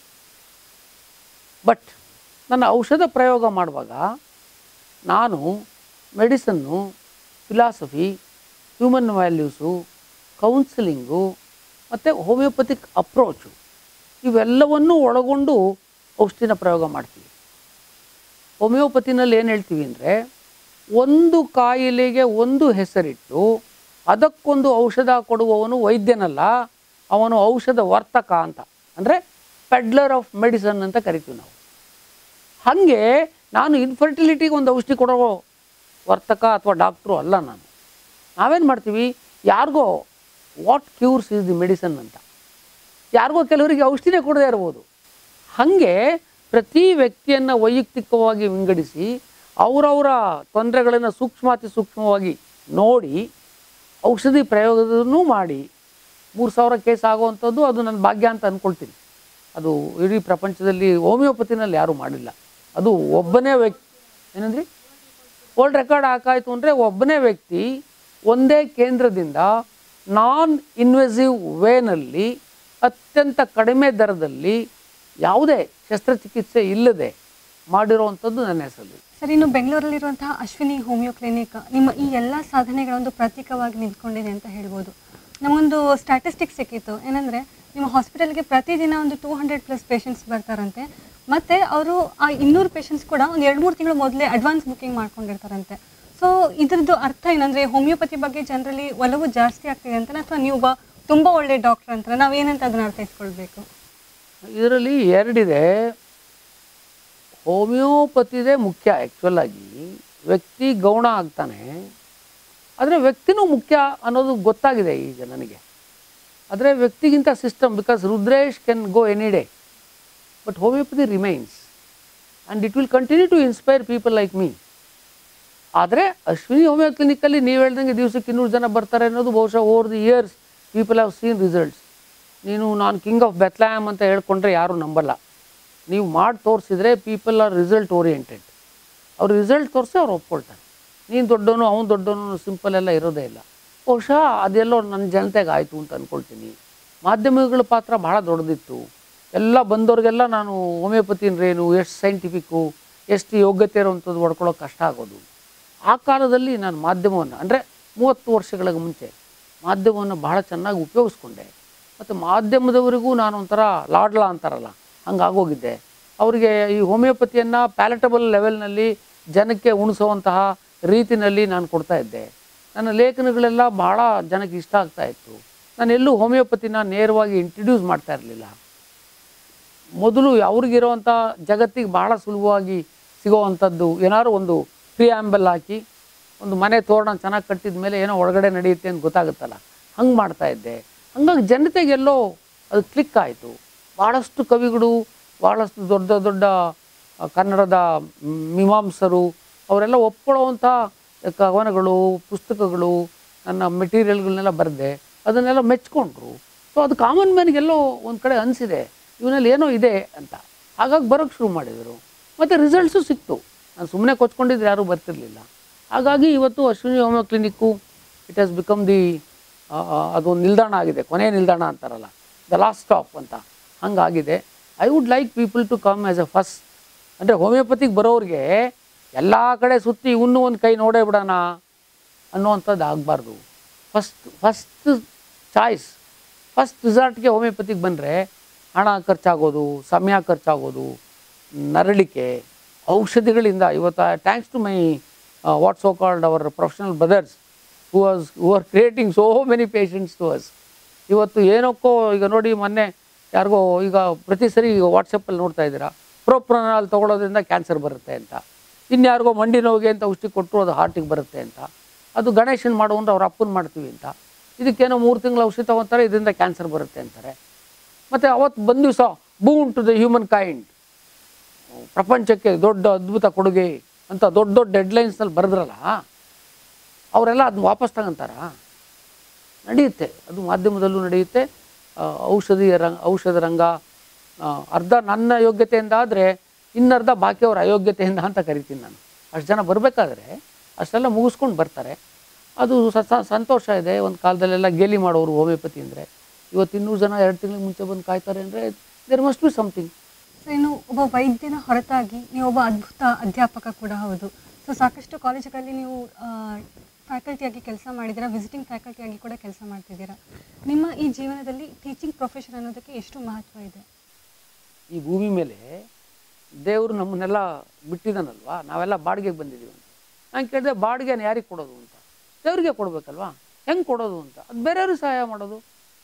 ಬಟ್ ನನ್ನ ಔಷಧ ಪ್ರಯೋಗ ಮಾಡುವಾಗ ನಾನು medicine philosophy human values counselling ಮತ್ತು ಹೋಮಿಯೋಪತಿಕ್ ಅಪ್ರೋಚು ಇವೆಲ್ಲವನ್ನೂ ಒಳಗೊಂಡು ಔಷಧಿನ ಪ್ರಯೋಗ ಮಾಡ್ತೀವಿ ಹೋಮಿಯೋಪತಿನಲ್ಲಿ ಏನು ಹೇಳ್ತೀವಿ ಅಂದರೆ ಒಂದು ಕಾಯಿಲೆಗೆ ಒಂದು ಹೆಸರಿಟ್ಟು ಅದಕ್ಕೊಂದು ಔಷಧ ಕೊಡುವವನು ವೈದ್ಯನಲ್ಲ ಅವನು ಔಷಧ ವರ್ತಕ ಅಂತ ಅಂದರೆ ಪೆಡ್ಲರ್ ಆಫ್ ಮೆಡಿಸನ್ ಅಂತ ಕರಿತೀವಿ ನಾವು ಹಾಗೆ ನಾನು ಇನ್ಫರ್ಟಿಲಿಟಿಗೆ ಒಂದು ಔಷಧಿ ಕೊಡೋ ವರ್ತಕ ಅಥವಾ ಡಾಕ್ಟ್ರು ಅಲ್ಲ ನಾನು ನಾವೇನು ಮಾಡ್ತೀವಿ ಯಾರಿಗೋ what cures is the medicine ಅಂತ ಯಾರಿಗೋ ಕೆಲವರಿಗೆ ಔಷಧಿನೇ ಕೊಡದೇ ಇರ್ಬೋದು ಹಾಗೆ ಪ್ರತಿ ವ್ಯಕ್ತಿಯನ್ನು ವೈಯಕ್ತಿಕವಾಗಿ ವಿಂಗಡಿಸಿ ಅವರವರ ತೊಂದರೆಗಳನ್ನು ಸೂಕ್ಷ್ಮಾತಿ ಸೂಕ್ಷ್ಮವಾಗಿ ನೋಡಿ ಔಷಧಿ ಪ್ರಯೋಗದನ್ನೂ ಮಾಡಿ ಮೂರು ಸಾವಿರ ಕೇಸ್ ಆಗುವಂಥದ್ದು ಅದು ನನ್ನ ಭಾಗ್ಯ ಅಂತ ಅಂದ್ಕೊಳ್ತೀನಿ ಅದು ಇಡೀ ಪ್ರಪಂಚದಲ್ಲಿ ಹೋಮಿಯೋಪತಿನಲ್ಲಿ ಯಾರೂ ಮಾಡಿಲ್ಲ ಅದು ಒಬ್ಬನೇ ವ್ಯಕ್ತಿ ಏನಂದ್ರಿ ವರ್ಲ್ಡ್ ರೆಕಾರ್ಡ್ ಹಾಕಾಯ್ತು ಅಂದರೆ ಒಬ್ಬನೇ ವ್ಯಕ್ತಿ ಒಂದೇ ಕೇಂದ್ರದಿಂದ ನಾನ್ ಇನ್ವೆಸಿವ್ ವೇನಲ್ಲಿ ಅತ್ಯಂತ ಕಡಿಮೆ ದರದಲ್ಲಿ ಯಾವುದೇ ಶಸ್ತ್ರಚಿಕಿತ್ಸೆ ಇಲ್ಲದೆ ಮಾಡಿರುವಂಥದ್ದು ನನ್ನ ಹೆಸರಲ್ಲಿ ಸರ್ ಇನ್ನು ಬೆಂಗಳೂರಲ್ಲಿರುವಂತಹ ಅಶ್ವಿನಿ ಹೋಮಿಯೋ ಕ್ಲಿನಿಕ್ ನಿಮ್ಮ ಈ ಎಲ್ಲ ಸಾಧನೆಗಳ ಒಂದು ಪ್ರತೀಕವಾಗಿ ನಿಂತ್ಕೊಂಡಿದೆ ಅಂತ ಹೇಳ್ಬೋದು ನಮಗೊಂದು ಸ್ಟ್ಯಾಟಿಸ್ಟಿಕ್ಸ್ ಸಿಕ್ಕಿತ್ತು ಏನಂದರೆ ನಿಮ್ಮ ಹಾಸ್ಪಿಟಲ್ಗೆ ಪ್ರತಿದಿನ ಒಂದು ಟೂ ಹಂಡ್ರೆಡ್ ಪ್ಲಸ್ ಪೇಷಂಟ್ಸ್ ಬರ್ತಾರಂತೆ ಮತ್ತು ಅವರು ಆ ಇನ್ನೂರು ಪೇಷಂಟ್ಸ್ ಕೂಡ ಒಂದು ಎರಡು ಮೂರು ತಿಂಗಳು ಮೊದಲೇ ಅಡ್ವಾನ್ಸ್ ಬುಕಿಂಗ್ ಮಾಡ್ಕೊಂಡಿರ್ತಾರಂತೆ ಸೊ ಇದ್ರದ್ದು ಅರ್ಥ ಏನಂದರೆ ಹೋಮಿಯೋಪತಿ ಬಗ್ಗೆ ಜನರಲ್ಲಿ ಒಲವು ಜಾಸ್ತಿ ಆಗ್ತಿದೆ ಅಂತ ಅಥವಾ ನೀವು ಒಬ್ಬ ತುಂಬ ಒಳ್ಳೆ ಡಾಕ್ಟರ್ ಅಂತ ನಾವೇನಂತ ಅದನ್ನ ಅರ್ಥೈಸ್ಕೊಳ್ಬೇಕು ಇದರಲ್ಲಿ ಎರಡಿದೆ ಹೋಮಿಯೋಪತಿದೇ ಮುಖ್ಯ ಆ್ಯಕ್ಚುಲ್ ಆಗಿ ವ್ಯಕ್ತಿ ಗೌಣ ಆಗ್ತಾನೆ ಆದರೆ ವ್ಯಕ್ತಿನೂ ಮುಖ್ಯ ಅನ್ನೋದು ಗೊತ್ತಾಗಿದೆ ಈಗ ನನಗೆ ಆದರೆ ವ್ಯಕ್ತಿಗಿಂತ system because Rudresh can go any day but homeopathy remains and it will continue to inspire people like me ಆದರೆ ಅಶ್ವಿನಿ ಹೋಮಿಯೋ ಕ್ಲಿನಿಕಲ್ಲಿ ನೀವು ಹೇಳ್ದಂಗೆ ದಿವಸಕ್ಕೆ ಇನ್ನೂರು ಜನ ಬರ್ತಾರೆ ಅನ್ನೋದು ಬಹುಶಃ over the years people have seen results ನೀನು ನಾನು ಕಿಂಗ್ ಆಫ್ ಬೆತ್ಲಾಮ್ ಅಂತ ಹೇಳ್ಕೊಂಡ್ರೆ ಯಾರೂ ನಂಬಲ್ಲ ನೀವು ಮಾಡಿ ತೋರಿಸಿದ್ರೆ ಪೀಪಲ್ ಆರ್ ರಿಸಲ್ಟ್ ಓರಿಯೆಂಟೆಡ್ ಅವ್ರು ರಿಸಲ್ಟ್ ತೋರಿಸಿ ಅವ್ರು ಒಪ್ಕೊಳ್ತಾರೆ ನೀನು ದೊಡ್ಡವನು ಅವನು ದೊಡ್ಡವನು ಸಿಂಪಲ್ ಎಲ್ಲ ಇರೋದೇ ಇಲ್ಲ ಬಹುಶಃ ಅದೆಲ್ಲೋ ನನ್ನ ಜನತೆಗೆ ಆಯಿತು ಅಂತ ಅಂದ್ಕೊಳ್ತೀನಿ ಮಾಧ್ಯಮಗಳ ಪಾತ್ರ ಭಾಳ ದೊಡ್ಡದಿತ್ತು ಎಲ್ಲ ಬಂದವ್ರಿಗೆಲ್ಲ ನಾನು ಹೋಮಿಯೋಪತಿ ಅಂದ್ರೇನು ಎಷ್ಟು ಸೈಂಟಿಫಿಕ್ಕು ಎಷ್ಟು ಯೋಗ್ಯತೆ ಇರುವಂಥದ್ದು ಹೊಡ್ಕೊಳ್ಳೋಕೆ ಕಷ್ಟ ಆಗೋದು ಆ ಕಾಲದಲ್ಲಿ ನಾನು ಮಾಧ್ಯಮವನ್ನು ಅಂದರೆ ಮೂವತ್ತು ವರ್ಷಗಳ ಮುಂಚೆ ಮಾಧ್ಯಮವನ್ನು ಬಹಳ ಚೆನ್ನಾಗಿ ಉಪಯೋಗಿಸ್ಕೊಂಡೆ ಮತ್ತು ಮಾಧ್ಯಮದವರಿಗೂ ನಾನು ಒಂಥರ ಲಾಡ್ಲ ಅಂತಾರಲ್ಲ ಹಂಗಾಗೋಗಿದ್ದೆ ಅವರಿಗೆ ಈ ಹೋಮಿಯೋಪತಿಯನ್ನು ಪ್ಯಾಲೆಟಬಲ್ ಲೆವೆಲ್ನಲ್ಲಿ ಜನಕ್ಕೆ ಉಣಿಸುವಂತಹ ರೀತಿನಲ್ಲಿ ನಾನು ಕೊಡ್ತಾ ಇದ್ದೆ ನನ್ನ ಲೇಖನಗಳೆಲ್ಲ ಭಾಳ ಜನಕ್ಕೆ ಇಷ್ಟ ಆಗ್ತಾ ಇತ್ತು ನಾನು ಎಲ್ಲೂ ಹೋಮಿಯೋಪತಿನ ನೇರವಾಗಿ ಇಂಟ್ರಡ್ಯೂಸ್ ಮಾಡ್ತಾ ಇರಲಿಲ್ಲ ಮೊದಲು ಅವ್ರಿಗಿರೋವಂಥ ಜಗತ್ತಿಗೆ ಭಾಳ ಸುಲಭವಾಗಿ ಸಿಗೋವಂಥದ್ದು ಏನಾದ್ರು ಒಂದು ಪ್ರಿಯಾಂಬಲ್ ಹಾಕಿ ಒಂದು ಮನೆ ತೋರಣ ಚೆನ್ನಾಗಿ ಕಟ್ಟಿದ ಮೇಲೆ ಏನೋ ಒಳಗಡೆ ನಡೆಯುತ್ತೆ ಅಂತ ಗೊತ್ತಾಗುತ್ತಲ್ಲ ಹಂಗೆ ಮಾಡ್ತಾ ಇದ್ದೆ ಹಂಗಾಗಿ ಜನತೆಗೆಲ್ಲೋ ಅದು ಕ್ಲಿಕ್ ಆಯಿತು ಭಾಳಷ್ಟು ಕವಿಗಳು ಭಾಳಷ್ಟು ದೊಡ್ಡ ದೊಡ್ಡ ಆ, ಕನ್ನಡದ ಮ್, ಮೀಮಾಂಸರು ಅವರೆಲ್ಲ ಒಪ್ಕೊಳ್ಳುವಂಥ ಕವನಗಳು ಪುಸ್ತಕಗಳು ನನ್ನ ಮೆಟೀರಿಯಲ್ಗಳನ್ನೆಲ್ಲ ಬರೆದೆ ಅದನ್ನೆಲ್ಲ ಮೆಚ್ಕೊಂಡ್ರು ಸೊ ಅದು ಕಾಮನ್ ಮ್ಯಾನ್ಗೆಲ್ಲೋ ಒಂದು ಕಡೆ ಅನಿಸಿದೆ ಇವನಲ್ಲಿ ಏನೋ ಇದೆ ಅಂತ ಹಾಗಾಗಿ ಬರೋಕ್ಕೆ ಶುರು ಮಾಡಿದರು ಮತ್ತು ರಿಸಲ್ಟ್ಸು ಸಿಕ್ತು ನಾನು ಸುಮ್ಮನೆ ಕೊಚ್ಕೊಂಡಿದ್ರೆ ಯಾರೂ ಬರ್ತಿರ್ಲಿಲ್ಲ ಹಾಗಾಗಿ ಇವತ್ತು Ashwini homeo clinic it has become the ಅದೊಂದು ನಿಲ್ದಾಣ ಆಗಿದೆ ಕೊನೆಯ ನಿಲ್ದಾಣ ಅಂತಾರಲ್ಲ ದ ಲಾಸ್ಟ್ ಸ್ಟಾಪ್ ಅಂತ ಹಂಗಾಗಿದೆ I would like people to come as a first ಅಂದರೆ ಹೋಮಿಯೋಪತಿಗೆ ಬರೋರಿಗೆ ಎಲ್ಲ ಕಡೆ ಸುತ್ತಿ ಇನ್ನೂ ಒಂದು ಕೈ ನೋಡೇ ಬಿಡೋಣ ಅನ್ನುವಂಥದ್ದು ಆಗಬಾರ್ದು ಫಸ್ಟ್ ಫಸ್ಟ್ ಚಾಯ್ಸ್ ಫಸ್ಟ್ ರಿಸಾರ್ಟ್ಗೆ ಹೋಮಿಯೋಪತಿಗೆ ಬಂದರೆ ಹಣ ಖರ್ಚಾಗೋದು ಸಮಯ ಖರ್ಚಾಗೋದು ನರಳಿಕೆ ಔಷಧಿಗಳಿಂದ ಇವತ್ತು thanks to my what so called our professional brothers who was who are creating so many patients to us ಇವತ್ತು ಏನಕ್ಕೋ ಈಗ ನೋಡಿ ಮೊನ್ನೆ ಯಾರಿಗೋ ಈಗ ಪ್ರತಿ ಸರಿ ವಾಟ್ಸಪ್ಪಲ್ಲಿ ನೋಡ್ತಾ ಇದ್ದೀರಾ ಪ್ರೋಪ್ರನಾಲ್ ತೊಗೊಳೋದ್ರಿಂದ ಕ್ಯಾನ್ಸರ್ ಬರುತ್ತೆ ಅಂತ ಇನ್ಯಾರಿಗೋ ಮಂಡಿ ನೋವಿಗೆ ಅಂತ ಔಷಧಿ ಕೊಟ್ಟರು ಅದು ಹಾರ್ಟಿಗೆ ಬರುತ್ತೆ ಅಂತ ಅದು ಗಣೇಶನ್ ಮಾಡುವಂದ್ರೆ ಅವ್ರ ಅಪ್ಪನ ಮಾಡ್ತೀವಿ ಅಂತ ಇದಕ್ಕೇನೋ ಮೂರು ತಿಂಗಳ ಔಷಧಿ ತೊಗೊತಾರೆ ಇದರಿಂದ ಕ್ಯಾನ್ಸರ್ ಬರುತ್ತೆ ಅಂತಾರೆ ಮತ್ತು ಅವತ್ತು ಬಂದ ದಿವಸ boon to the humankind ಪ್ರಪಂಚಕ್ಕೆ ದೊಡ್ಡ ಅದ್ಭುತ ಕೊಡುಗೆ ಅಂತ ದೊಡ್ಡ ದೊಡ್ಡ ಡೆಡ್ಲೈನ್ಸ್ನಲ್ಲಿ ಬರೆದ್ರಲ್ಲ ಅವರೆಲ್ಲ ಅದನ್ನ ವಾಪಸ್ ತಗೊಂತಾರ ನಡೆಯುತ್ತೆ ಅದು ಮಾಧ್ಯಮದಲ್ಲೂ ನಡೆಯುತ್ತೆ ಆ, ಔಷಧಿಯ ರಂಗ ಔಷಧ ರಂಗ ಆ, ಅರ್ಧ ನನ್ನ ಯೋಗ್ಯತೆಯಿಂದ ಆದರೆ ಇನ್ನರ್ಧ ಬಾಕಿಯವ್ರ ಅಯೋಗ್ಯತೆಯಿಂದ ಅಂತ ಕರಿತೀನಿ ನಾನು ಅಷ್ಟು ಜನ ಬರಬೇಕಾದ್ರೆ ಅಷ್ಟೆಲ್ಲ ಮುಗಿಸ್ಕೊಂಡು ಬರ್ತಾರೆ ಅದು ಸ- ಸ- ಸಂತೋಷ ಇದೆ ಒಂದು ಕಾಲದಲ್ಲೆಲ್ಲ ಗೇಲಿ ಮಾಡೋರು ಹೋಮಿಯೋಪತಿ ಅಂದರೆ ಇವತ್ತು ಇನ್ನೂರು ಜನ ಎರಡು ತಿಂಗಳ ಮುಂಚೆ ಬಂದು ಕಾಯ್ತಾರೆ ಅಂದರೆ there must be something so ಇನ್ನು ಒಬ್ಬ ವೈದ್ಯನ ಹೊರತಾಗಿ ನೀವು ಒಬ್ಬ ಅದ್ಭುತ ಅಧ್ಯಾಪಕ ಕೂಡ ಹೌದು ಸೊ ಸಾಕಷ್ಟು ಕಾಲೇಜುಗಳಲ್ಲಿ ನೀವು ಫ್ಯಾಕಲ್ಟಿಯಾಗಿ ಕೆಲಸ ಮಾಡಿದ್ದೀರಾ ವಿಸಿಟಿಂಗ್ ಫ್ಯಾಕಲ್ಟಿಯಾಗಿ ಕೂಡ ಕೆಲಸ ಮಾಡ್ತಿದ್ದೀರಾ ನಿಮ್ಮ ಈ ಜೀವನದಲ್ಲಿ ಟೀಚಿಂಗ್ ಪ್ರೊಫೆಷನ್ ಅನ್ನೋದಕ್ಕೆ ಎಷ್ಟು ಮಹತ್ವ ಇದೆ ಈ ಭೂಮಿ ಮೇಲೆ ದೇವರು ನಮ್ಮನ್ನೆಲ್ಲ ಬಿಟ್ಟಿದ್ದಾನಲ್ವಾ ನಾವೆಲ್ಲ ಬಾಡಿಗೆಗೆ ಬಂದಿದ್ದೀವಿ ಅಂತ ನಾನು ಕೇಳಿದೆ ಬಾಡಿಗೆನ ಯಾರಿಗೆ ಕೊಡೋದು ಅಂತ ದೇವ್ರಿಗೆ ಕೊಡಬೇಕಲ್ವಾ ಹೆಂಗೆ ಕೊಡೋದು ಅಂತ ಅದು ಬೇರೆಯವ್ರಿಗೆ ಸಹಾಯ ಮಾಡೋದು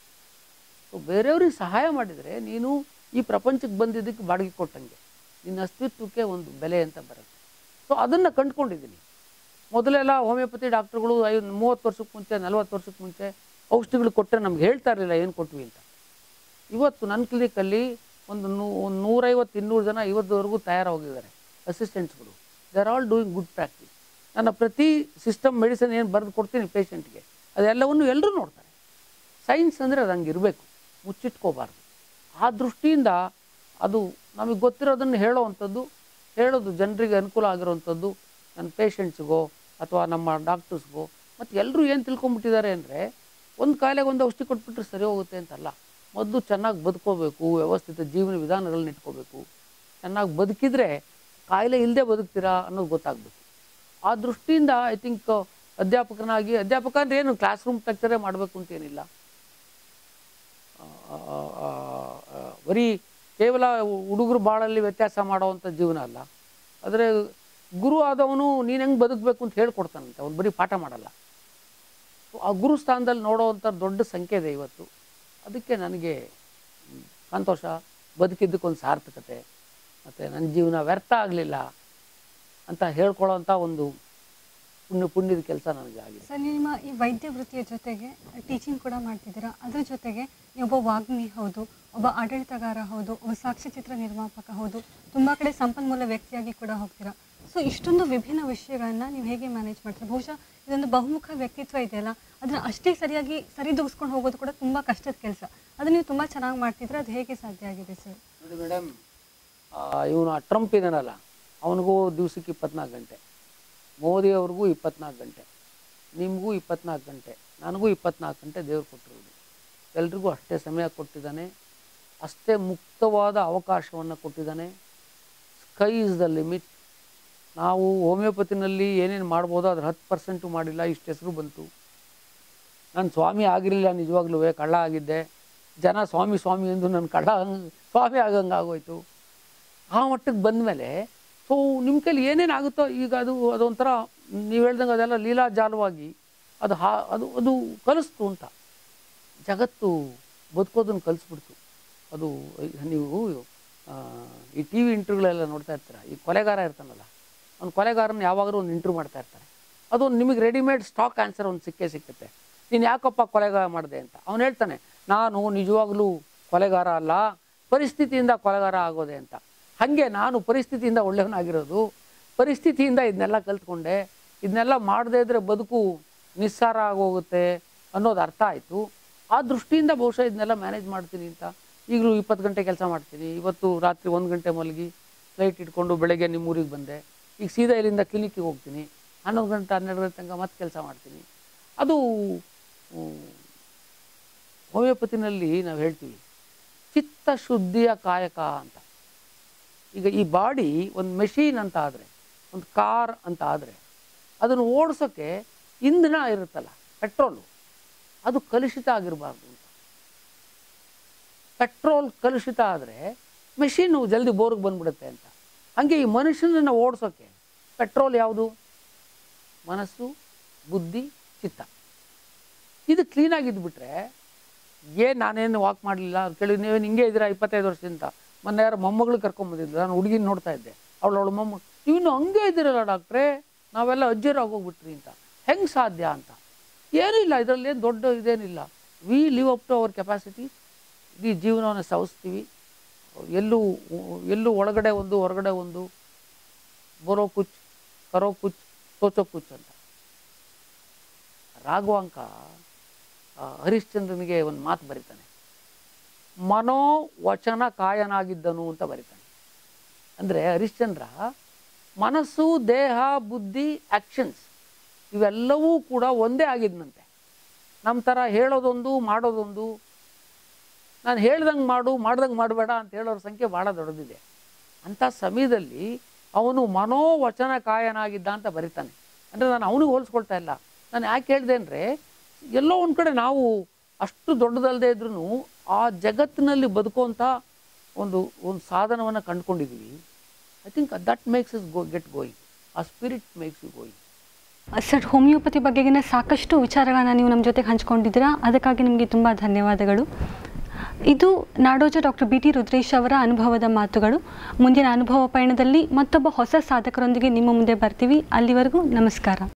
ಸೊ ಬೇರೆಯವ್ರಿಗೆ ಸಹಾಯ ಮಾಡಿದರೆ ನೀನು ಈ ಪ್ರಪಂಚಕ್ಕೆ ಬಂದಿದ್ದಕ್ಕೆ ಬಾಡಿಗೆ ಕೊಟ್ಟಂಗೆ ನಿನ್ನ ಅಸ್ತಿತ್ವಕ್ಕೆ ಒಂದು ಬೆಲೆ ಅಂತ ಬರುತ್ತೆ ಸೊ ಅದನ್ನು ಕಂಡುಕೊಂಡಿದ್ದೀನಿ ಮೊದಲೆಲ್ಲ ಹೋಮಿಯೋಪತಿ ಡಾಕ್ಟ್ರುಗಳು ಐ ಮೂವತ್ತು ವರ್ಷಕ್ಕೆ ಮುಂಚೆ ನಲ್ವತ್ತು ವರ್ಷಕ್ಕೆ ಮುಂಚೆ ಔಷಧಿಗಳು ಕೊಟ್ಟರೆ ನಮ್ಗೆ ಹೇಳ್ತಾ ಇರಲಿಲ್ಲ ಏನು ಕೊಟ್ವಿ ಅಂತ ಇವತ್ತು ನನ್ನ ಕ್ಲಿನಿಕಲ್ಲಿ ಒಂದು ನೂ ಒಂದು ನೂರೈವತ್ತು ಇನ್ನೂರು ಜನ ಇವತ್ತುವರೆಗೂ ತಯಾರಾಗಿದ್ದಾರೆ ಅಸಿಸ್ಟೆಂಟ್ಸ್ಗಳು they are all doing good practice ನನ್ನ ಪ್ರತಿ ಸಿಸ್ಟಮ್ ಮೆಡಿಸಿನ್ ಏನು ಬರೆದು ಕೊಡ್ತೀನಿ ಪೇಷಂಟ್ಗೆ ಅದೆಲ್ಲವನ್ನು ಎಲ್ಲರೂ ನೋಡ್ತಾರೆ ಸೈನ್ಸ್ ಅಂದರೆ ಅದು ಹಂಗೆ ಇರಬೇಕು ಮುಚ್ಚಿಟ್ಕೋಬಾರ್ದು ಆ ದೃಷ್ಟಿಯಿಂದ ಅದು ನಮಗೆ ಗೊತ್ತಿರೋದನ್ನು ಹೇಳೋವಂಥದ್ದು ಹೇಳೋದು ಜನರಿಗೆ ಅನುಕೂಲ ಆಗಿರೋವಂಥದ್ದು ನನ್ನ ಪೇಷಂಟ್ಸ್ಗೋ ಅಥವಾ ನಮ್ಮ ಡಾಕ್ಟರ್ಸ್ಗೋ ಮತ್ತು ಎಲ್ಲರೂ ಏನು ತಿಳ್ಕೊಂಬಿಟ್ಟಿದ್ದಾರೆ ಅಂದರೆ ಒಂದು ಕಾಯಿಲೆಗೆ ಒಂದು ಔಷಧಿ ಕೊಟ್ಬಿಟ್ರೆ ಸರಿ ಹೋಗುತ್ತೆ ಅಂತಲ್ಲ ಮೊದಲು ಚೆನ್ನಾಗಿ ಬದುಕೋಬೇಕು ವ್ಯವಸ್ಥಿತ ಜೀವನ ವಿಧಾನಗಳನ್ನ ಇಟ್ಕೋಬೇಕು ಚೆನ್ನಾಗಿ ಬದುಕಿದ್ರೆ ಕಾಯಿಲೆ ಇಲ್ಲದೆ ಬದುಕ್ತೀರಾ ಅನ್ನೋದು ಗೊತ್ತಾಗಬೇಕು ಆ ದೃಷ್ಟಿಯಿಂದ ಐ ಥಿಂಕ್ ಅಧ್ಯಾಪಕನಾಗಿ ಅಧ್ಯಾಪಕ ಅಂದರೆ ಏನು ಕ್ಲಾಸ್ ರೂಮ್ ಟೆಕ್ಚರೇ ಮಾಡಬೇಕು ಅಂತೇನಿಲ್ಲ ಆ, ಆ, ಆ, ಬರೀ ಕೇವಲ ಹುಡುಗರು ಬಾಳಲ್ಲಿ ವ್ಯತ್ಯಾಸ ಮಾಡೋವಂಥ ಜೀವನ ಅಲ್ಲ ಆದರೆ ಗುರು ಆದವನು ನೀನು ಹೆಂಗೆ ಬದುಕಬೇಕು ಅಂತ ಹೇಳ್ಕೊಡ್ತಾನಂತೆ ಅವ್ನು ಬರೀ ಪಾಠ ಮಾಡಲ್ಲ ಸೊ ಆ ಗುರು ಸ್ಥಾನದಲ್ಲಿ ನೋಡೋವಂಥ ದೊಡ್ಡ ಸಂಖ್ಯೆ ಇದೆ ಇವತ್ತು ಅದಕ್ಕೆ ನನಗೆ ಮ್, ಸಂತೋಷ ಬದುಕಿದ್ದಕ್ಕೊಂದು ಸಾರ್ಥಕತೆ ಮತ್ತು ನನ್ನ ಜೀವನ ವ್ಯರ್ಥ ಆಗಲಿಲ್ಲ ಅಂತ ಹೇಳ್ಕೊಳ್ಳೋವಂಥ ಒಂದು ಪುಣ್ಯ ಪುಣ್ಯದ ಕೆಲಸ ನನಗೆ ಆಗಿದೆ ಸರ್ ನಿಮ್ಮ ಈ ವೈದ್ಯ ವೃತ್ತಿಯ ಜೊತೆಗೆ ಟೀಚಿಂಗ್ ಕೂಡ ಮಾಡ್ತಿದ್ದೀರಾ ಅದ್ರ ಜೊತೆಗೆ ನೀವೊಬ್ಬ ವಾಗ್ಮಿ ಹೌದು ಒಬ್ಬ ಆಡಳಿತಗಾರ ಹೌದು ಒಬ್ಬ ಸಾಕ್ಷ್ಯಚಿತ್ರ ನಿರ್ಮಾಪಕ ಹೌದು ತುಂಬ ಕಡೆ ಸಂಪನ್ಮೂಲ ವ್ಯಕ್ತಿಯಾಗಿ ಕೂಡ ಹೋಗ್ತೀರಾ ಸೊ ಇಷ್ಟೊಂದು ವಿಭಿನ್ನ ವಿಷಯಗಳನ್ನ ನೀವು ಹೇಗೆ ಮ್ಯಾನೇಜ್ ಮಾಡ್ತೀರಾ ಬಹುಶಃ ಇದೊಂದು ಬಹುಮುಖ ವ್ಯಕ್ತಿತ್ವ ಇದೆಯಲ್ಲ ಅದನ್ನ ಅಷ್ಟೇ ಸರಿಯಾಗಿ ಸರಿದೂಗಿಸ್ಕೊಂಡು ಹೋಗೋದು ಕೂಡ ತುಂಬ ಕಷ್ಟದ ಕೆಲಸ ಅದನ್ನ ನೀವು ತುಂಬ ಚೆನ್ನಾಗಿ ಮಾಡ್ತಿದ್ರೆ ಅದು ಹೇಗೆ ಸಾಧ್ಯ ಆಗಿದೆ ಸರ್ ನೋಡಿ ಮೇಡಮ್ ಇವನು ಟ್ರಂಪ್ ಇದ್ದಾನಲ್ಲ ಅವನಿಗೂ ದಿವ್ಸಕ್ಕೆ ಇಪ್ಪತ್ನಾಲ್ಕು ಗಂಟೆ ಮೋದಿ ಅವ್ರಿಗೂ ಇಪ್ಪತ್ನಾಲ್ಕು ಗಂಟೆ ನಿಮಗೂ ಇಪ್ಪತ್ನಾಲ್ಕು ಗಂಟೆ ನನಗೂ ಇಪ್ಪತ್ನಾಲ್ಕು ಗಂಟೆ ದೇವ್ರು ಕೊಟ್ಟಿರೋದು ಎಲ್ರಿಗೂ ಅಷ್ಟೇ ಸಮಯ ಕೊಟ್ಟಿದ್ದಾನೆ ಅಷ್ಟೇ ಮುಕ್ತವಾದ ಅವಕಾಶವನ್ನು ಕೊಟ್ಟಿದ್ದಾನೆ ಸ್ಕೈ ಇಸ್ ದ ಲಿಮಿಟ್ ನಾವು ಹೋಮಿಯೋಪತಿನಲ್ಲಿ ಏನೇನು ಮಾಡ್ಬೋದೋ ಅದ್ರ ಹತ್ತು ಪರ್ಸೆಂಟು ಮಾಡಿಲ್ಲ ಇಷ್ಟು ಹೆಸರು ಬಂತು ನಾನು ಸ್ವಾಮಿ ಆಗಿರಲಿಲ್ಲ ನಿಜವಾಗ್ಲೂ ಕಳ್ಳ ಆಗಿದ್ದೆ ಜನ ಸ್ವಾಮಿ ಸ್ವಾಮಿ ಎಂದು ನನ್ನ ಕಳ್ಳ ಹಂಗ್- ಸ್ವಾಮಿ ಆಗಂಗೆ ಆಗೋಯ್ತು ಆ ಮಟ್ಟಕ್ಕೆ ಬಂದಮೇಲೆ ಸೊ ನಿಮ್ಮ ಕೈಲಿ ಏನೇನು ಆಗುತ್ತೋ ಈಗ ಅದು ಅದೊಂಥರ ನೀವು ಹೇಳ್ದಂಗೆ ಅದೆಲ್ಲ ಲೀಲಾಜಾಲವಾಗಿ ಅದು ಹಾ ಅದು ಅದು ಕಲಿಸ್ತು ಅಂತ ಜಗತ್ತು ಬದುಕೋದನ್ನು ಕಲಿಸ್ಬಿಡ್ತು ಅದು ನೀವು ಆ, ಈ ಟಿ ವಿ ಇಂಟರ್ವ್ಯೂಗಳೆಲ್ಲ ನೋಡ್ತಾ ಇರ್ತೀರ ಈ ಕೊಲೆಗಾರ ಇರ್ತಾನಲ್ಲ ಅವ್ನು ಕೊಲೆಗಾರನ ಯಾವಾಗಲೂ ಒಂದು ಇಂಟ್ರ್ಯೂ ಮಾಡ್ತಾ ಇರ್ತಾರೆ ಅದು ನಿಮಗೆ ರೆಡಿಮೇಡ್ ಸ್ಟಾಕ್ ಆನ್ಸರ್ ಒಂದು ಸಿಕ್ಕೇ ಸಿಕ್ಕುತ್ತೆ ನೀನು ಯಾಕಪ್ಪ ಕೊಲೆಗಾರ ಮಾಡಿದೆ ಅಂತ ಅವನು ಹೇಳ್ತಾನೆ ನಾನು ನಿಜವಾಗ್ಲೂ ಕೊಲೆಗಾರ ಅಲ್ಲ ಪರಿಸ್ಥಿತಿಯಿಂದ ಕೊಲೆಗಾರ ಆಗೋದೆ ಅಂತ ಹಾಗೆ ನಾನು ಪರಿಸ್ಥಿತಿಯಿಂದ ಒಳ್ಳೆಯವನಾಗಿರೋದು ಪರಿಸ್ಥಿತಿಯಿಂದ ಇದನ್ನೆಲ್ಲ ಕಲ್ತ್ಕೊಂಡೆ ಇದನ್ನೆಲ್ಲ ಮಾಡದೇ ಇದ್ದರೆ ಬದುಕು ನಿಸ್ಸಾರ ಆಗೋಗುತ್ತೆ ಅನ್ನೋದು ಅರ್ಥ ಆಯಿತು ಆ ದೃಷ್ಟಿಯಿಂದ ಬಹುಶಃ ಇದನ್ನೆಲ್ಲ ಮ್ಯಾನೇಜ್ ಮಾಡ್ತೀನಿ ಅಂತ ಈಗಲೂ ಇಪ್ಪತ್ತು ಗಂಟೆ ಕೆಲಸ ಮಾಡ್ತೀನಿ ಇವತ್ತು ರಾತ್ರಿ ಒಂದು ಗಂಟೆ ಮಲಗಿ ಫ್ಲೈಟ್ ಇಟ್ಕೊಂಡು ಬೆಳಗ್ಗೆ ನಿಮ್ಮೂರಿಗೆ ಬಂದೆ ಈಗ ಸೀದಾ ಇಲ್ಲಿಂದ ಕ್ಲಿನಿಕ್ಕಿಗೆ ಹೋಗ್ತೀನಿ ಹನ್ನೊಂದು ಗಂಟೆ ಹನ್ನೆರಡು ಗಂಟೆ ತನಕ ಮತ್ತೆ ಕೆಲಸ ಮಾಡ್ತೀನಿ ಅದು ಹ್ಮ್, ಹೋಮಿಯೋಪತಿನಲ್ಲಿ ನಾವು ಹೇಳ್ತೀವಿ ಚಿತ್ತಶುದ್ಧಿಯ ಕಾಯಕ ಅಂತ ಈಗ ಈ ಬಾಡಿ ಒಂದು ಮೆಷೀನ್ ಅಂತ ಆದರೆ ಒಂದು ಕಾರ್ ಅಂತ ಆದರೆ ಅದನ್ನು ಓಡಿಸೋಕ್ಕೆ ಇಂಧನ ಇರುತ್ತಲ್ಲ ಪೆಟ್ರೋಲು ಅದು ಕಲುಷಿತ ಆಗಿರಬಾರ್ದು ಅಂತ ಪೆಟ್ರೋಲ್ ಕಲುಷಿತ ಆದರೆ ಮೆಷಿನ್ನು ಜಲ್ದಿ ಬೋರ್ಗೆ ಬಂದ್ಬಿಡುತ್ತೆ ಅಂತ ಹಾಗೆ ಈ ಮನುಷ್ಯನನ್ನು ಓಡಿಸೋಕ್ಕೆ ಪೆಟ್ರೋಲ್ ಯಾವುದು ಮನಸ್ಸು ಬುದ್ಧಿ ಚಿತ್ತ ಇದು ಕ್ಲೀನಾಗಿದ್ಬಿಟ್ರೆ ಏನು ನಾನೇನು ವಾಕ್ ಮಾಡಲಿಲ್ಲ ಕೇಳಿ ನೀವೇನು ಹಿಂಗೆ ಇದ್ದೀರಾ ಇಪ್ಪತ್ತೈದು ವರ್ಷದಿಂದ ಮೊನ್ನೆ ಯಾರು ಮೊಮ್ಮಗಳು ಕರ್ಕೊಂಬಂದಿದ್ದು ನಾನು ಹುಡುಗಿನ ನೋಡ್ತಾ ಇದ್ದೆ ಅವಳು ಅವಳು ಮೊಮ್ಮ ನೀವು ಹಂಗೆ ಇದ್ದೀರಲ್ಲ ಡಾಕ್ಟ್ರೇ ನಾವೆಲ್ಲ ಅಜ್ಜರಾಗಿ ಹೋಗ್ಬಿಟ್ರಿ ಅಂತ ಹೆಂಗೆ ಸಾಧ್ಯ ಅಂತ ಏನೂ ಇಲ್ಲ ಇದರಲ್ಲಿ ಏನು ದೊಡ್ಡ ಇದೇನಿಲ್ಲ we live up to our capacity ಇಡೀ ಜೀವನವನ್ನು ಸವಿಸ್ತೀವಿ ಎಲ್ಲೂ ಎಲ್ಲೂ ಒಳಗಡೆ ಒಂದು ಹೊರಗಡೆ ಒಂದು ಬರೋ ಕುಚ್ ಕರೋ ಕುಚ್ ಸೋಚೋ ಕುಚ್ ಅಂತ ರಾಘವಾಂಕ ಆ, ಹರಿಶ್ಚಂದ್ರನಿಗೆ ಒಂದು ಮಾತು ಬರೀತಾನೆ ಮನೋ ವಚನ ಕಾಯನಾಗಿದ್ದನು ಅಂತ ಬರೀತಾನೆ ಅಂದರೆ ಹರಿಶ್ಚಂದ್ರ ಮನಸ್ಸು ದೇಹ ಬುದ್ಧಿ ಆ್ಯಕ್ಷನ್ಸ್ ಇವೆಲ್ಲವೂ ಕೂಡ ಒಂದೇ ಆಗಿದ್ನಂತೆ ನಮ್ಮ ಥರ ಹೇಳೋದೊಂದು ಮಾಡೋದೊಂದು ನಾನು ಹೇಳ್ದಂಗೆ ಮಾಡು ಮಾಡ್ದಂಗೆ ಮಾಡಬೇಡ ಅಂತ ಹೇಳೋರ ಸಂಖ್ಯೆ ಭಾಳ ದೊಡ್ಡದಿದೆ ಅಂಥ ಸಮಯದಲ್ಲಿ ಅವನು ಮನೋವಚನ ಕಾಯನಾಗಿದ್ದ ಅಂತ ಬರೀತಾನೆ ಅಂದರೆ ನಾನು ಅವನಿಗೆ ಹೋಲಿಸ್ಕೊಳ್ತಾ ಇಲ್ಲ ನಾನು ಯಾಕೆ ಹೇಳಿದೆ ಅಂದರೆ ಎಲ್ಲೋ ಒಂದು ಕಡೆ ನಾವು ಅಷ್ಟು ದೊಡ್ಡದಲ್ಲದೆ ಇದ್ರೂ ಆ ಜಗತ್ತಿನಲ್ಲಿ ಬದುಕುವಂಥ ಒಂದು ಒಂದು ಸಾಧನವನ್ನು ಕಂಡುಕೊಂಡಿದ್ದೀವಿ I think that makes is go get going ಆ spirit makes you going sir homeopathy ಬಗೆಗಿನ ಸಾಕಷ್ಟು ವಿಚಾರಗಳನ್ನ ನೀವು ನಮ್ಮ ಜೊತೆಗೆ ಹಂಚ್ಕೊಂಡಿದ್ದೀರಾ ಅದಕ್ಕಾಗಿ ನಿಮಗೆ ತುಂಬ ಧನ್ಯವಾದಗಳು ಇದು Nadoja doctor B T Rudresh ಅವರ ಅನುಭವದ ಮಾತುಗಳು ಮುಂದಿನ ಅನುಭವ ಪಯಣದಲ್ಲಿ ಮತ್ತೊಬ್ಬ ಹೊಸ ಸಾಧಕರೊಂದಿಗೆ ನಿಮ್ಮ ಮುಂದೆ ಬರ್ತೀವಿ ಅಲ್ಲಿವರೆಗೂ ನಮಸ್ಕಾರ